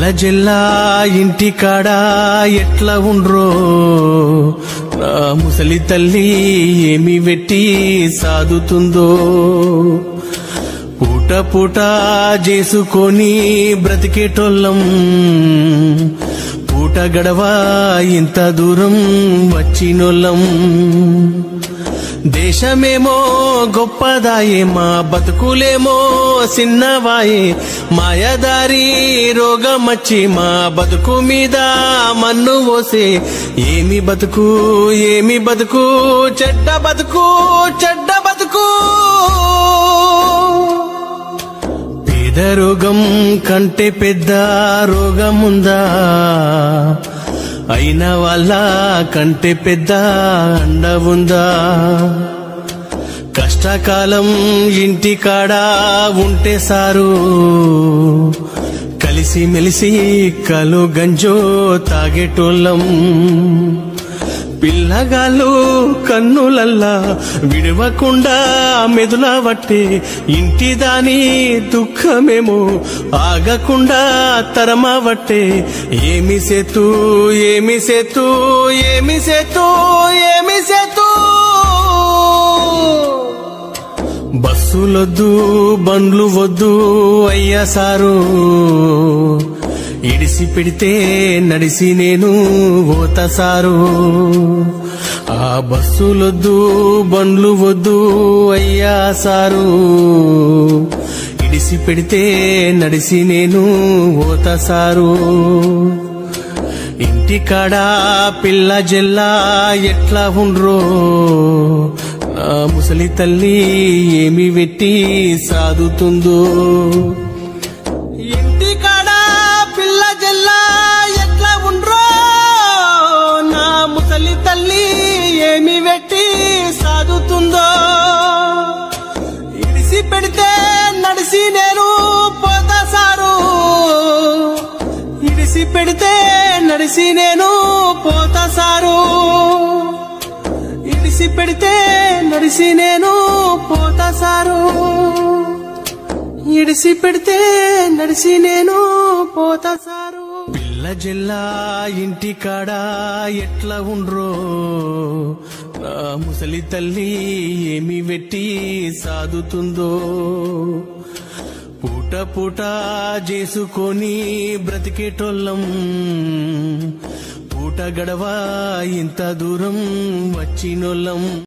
జిల్లా ఇంటి కాడ ఎట్లా ఉండ్రో నా ముసలి తల్లి ఏమి వెట్టి సాదుతుందో పూట పూట చేసుకొని బ్రతికేటోళ్ళం పూట గడవ ఇంత దూరం వచ్చినోళ్ళం దేశమేమో గొప్పదాయే మా బతుకులేమో చిన్నవాయే మాయదారి రోగమచ్చి మా బతుకు మీద మన్ను పోసే ఏమి బతుకు ఏమి బతుకు చెడ్డ బతుకు చెడ్డ బతుకు పేద రోగం కంటే పెద్ద రోగముందా అయిన వాళ్ళ కంటే పెద్ద అండ ఉందా కష్టకాలం ఇంటి కాడ ఉంటే సారు కలిసి మెలిసి కలు గంజో తాగేటోళ్ళం పిల్లగాళ్ళు కన్నులల్లా విడవకుండా మెదులవట్టే ఇంటి దాని దుఃఖమేమో ఆగకుండా తరమవట్టే ఏమి సేతు ఏమి సేతు ఏమి సేతు ఏమి సేతు బస్సులొద్దు బండ్లు వద్దు అయ్యా సారు ఇడిసి పెడితే నడిసి నేను ఓత సారు ఆ బస్సులొద్దు బండ్లు వద్దు అయ్యా సారు ఇడిసి పెడితే నడిసి నేను ఓత సారు ఇంటికాడ పిల్ల జెల్లా ఎట్లా ఉండ్రో నా ముసలి తల్లి ఏమి వెట్టి సాదుతుందో ఇంటికాడ పిల్ల జెల్లా ఎట్లా ఉండ్రో నా ముసలి తల్లి ఏమి వెట్టి సాదుతుందో ఇడిసి పెడితే నడిసి నేను పోతా సారు ఇడిసి పెడితే నడిసి నేను పోతా సారు ఇడిసి పెడితే నడిసి నేను పోతా సారు ఇడిసి పెడితే నడిసి నేను పోతా సారు పిల్ల జిల్లా ఇంటి కాడ ఎట్లా ఉండ్రో నా ముసలి తల్లి ఏమి వెట్టి సాదుతుందో పూట పూట చేసుకొని బ్రతికేటోళ్ళం పూట గడవ ఇంత దూరం వచ్చినోళ్ళం